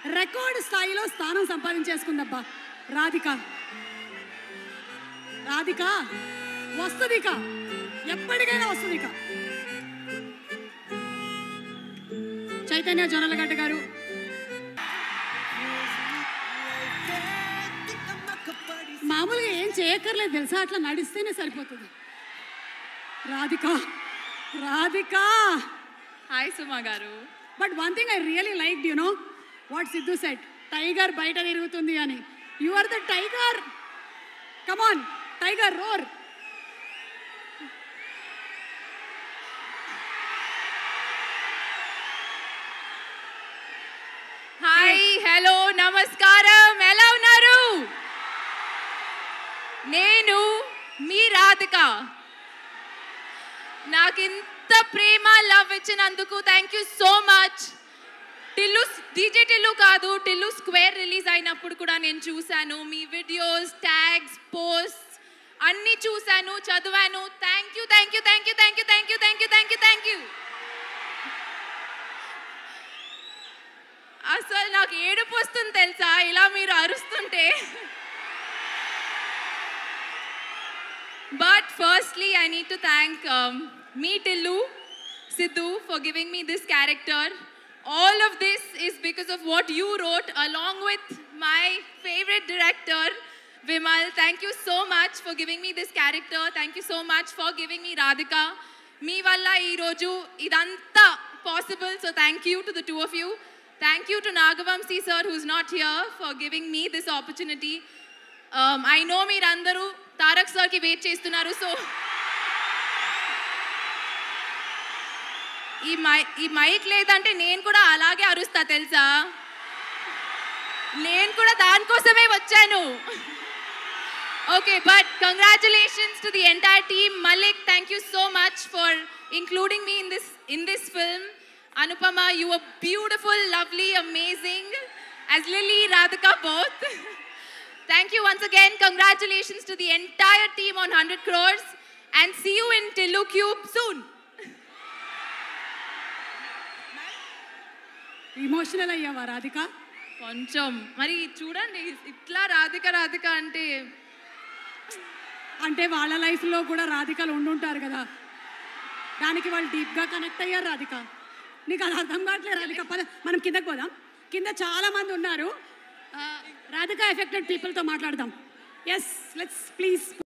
Record స్థాయిలో స్థానం సంపాదించేసుకుందబ్బా రాధిక రాధిక వస్తుంది ఇక ఎప్పటికైనా వస్తుంది ఇక చైతన్య జొన్నలగడ్డ గారు మామూలుగా ఏం చేయక్కర్లేదు తెలుసా అట్లా నడిస్తేనే సరిపోతుంది Radhika Radhika hi Suma garu but one thing I really like you know what Siddhu set tiger బయట తిరుగుతుంది అని you are the tiger come on tiger roar hi hello నమస్కారం ఎలా ఉన్నారు నేను మీ రాధిక నాకు ఇంత ప్రేమ లవ్ ఇచ్చినందుకు thank you so much Tillu DJ Tillu కాదు టిల్లు స్క్వేర్ రిలీజ్ అయినప్పుడు కూడా నేను చూశాను మీ వీడియోస్ ట్యాగ్స్ పోస్ట్ అన్నీ చూశాను చదివాను thank you thank you thank you thank you thank you thank you thank you thank you అసలు నాకు ఏడుపు వస్తుంది తెలుసా ఇలా మీరు అరుస్తుంటే but firstly I need to thank me Tillu Siddhu for giving me this character all of this is because of what you wrote along with my favourite director Vimal thank you so much for giving me this character thank you so much for giving me Radhika మీ వల్ల ఈరోజు ఇదంతా possible so thank you to the two of you thank you to Nagavamsi sir who's not here for giving me this opportunity I know మీరందరూ తారక్ సార్కి wait చేస్తున్నారు so ఈ my ఈ mic లేదంటే నేను కూడా అలాగే అరుస్తా తెలుసా నేను కూడా దానికోసమే వచ్చాను okay but congratulations to the entire team Mallik thank you so much for including me in this in this film Anupama you are beautiful lovely amazing as Lily Radhika both Thank you once again. Congratulations to the entire team on 100 crores. And see you in Tillu Cube soon. Emotional అయ్యావా రాధిక కొంచెం మరి చూడండి ఇట్లా రాధిక రాధిక అంటే అంటే వాళ్ళ లైఫ్లో కూడా రాధికలు ఉండుంటారు కదా దానికి వాళ్ళు డీప్గా కనెక్ట్ అయ్యారు రాధిక నీకు అది అర్థం కావట్లేదు రాధిక పద మనం కిందకి పోదాం కింద చాలా మంది ఉన్నారు ఆ, రాధిక ఎఫెక్టెడ్ పీపుల్తో మాట్లాడదాం ఎస్ లెట్స్ ప్లీజ్